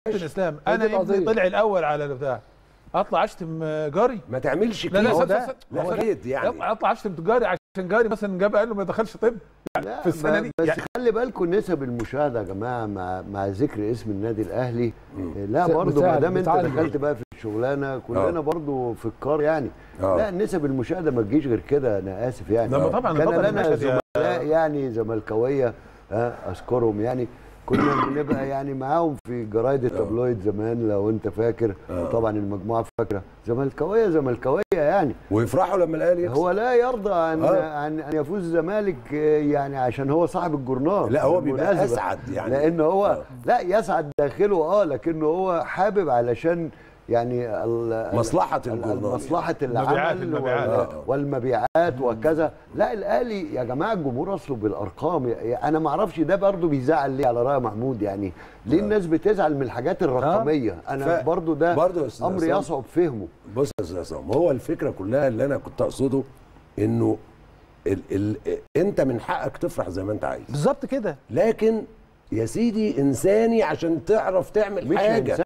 كابتن اسلام هي انا دي ابني القضية. طلع الاول على البتاع اطلع اشتم جاري ما تعملش لا لا كده سب- ده- سب- لا سب- كده يعني اطلع اطلع اشتم جاري عشان جاري مثلا جاب قال له ما دخلش طب لا في السنة ب- دي. بس يعني- خلي بالكم نسب المشاهده يا جماعه مع مع ذكر اسم النادي الاهلي لا بت- برضه ما بتساعد- دام انت بتعلي. دخلت بقى في الشغلانه كلنا آه. برضه في الكار يعني آه. لا نسب المشاهده ما تجيش غير كده انا اسف يعني لما طبعا كان طبعا لنا المشهد يا- زملاء يعني زملكاويه ها اذكرهم يعني كنا بنبقى يعني معاهم في جرايد التابلويد زمان لو انت فاكر طبعا المجموعه فاكره زملكاويه زملكاويه يعني ويفرحوا لما الاهلي يكسب هو لا يرضى عن آه. عن ان يفوز الزمالك آه، يعني عشان هو صاحب الجورنال لا، هو بيبقى بالمناسبة. أسعد يعني. لان هو آه. لا يسعد داخله اه لكنه هو حابب علشان يعني ال- مصلحة ال- الجورنال مصلحة المبيعات- العمل المبيعات. وال- آه. والمبيعات وكذا لا الاهلي يا جماعه الجمهور اصله بالارقام يا- انا ما اعرفش ده برضو بيزعل ليه على راي محمود يعني ليه الناس بتزعل من الحاجات الرقميه انا ف- برضو ده برضو يا أستاذ امر عصام. يصعب فهمه بص يا استاذ عصام هو الفكره كلها اللي انا كنت اقصده انه ال ال انت من حقك تفرح زي ما انت عايز بالظبط كده لكن يا سيدي انساني عشان تعرف تعمل مش حاجه إنسان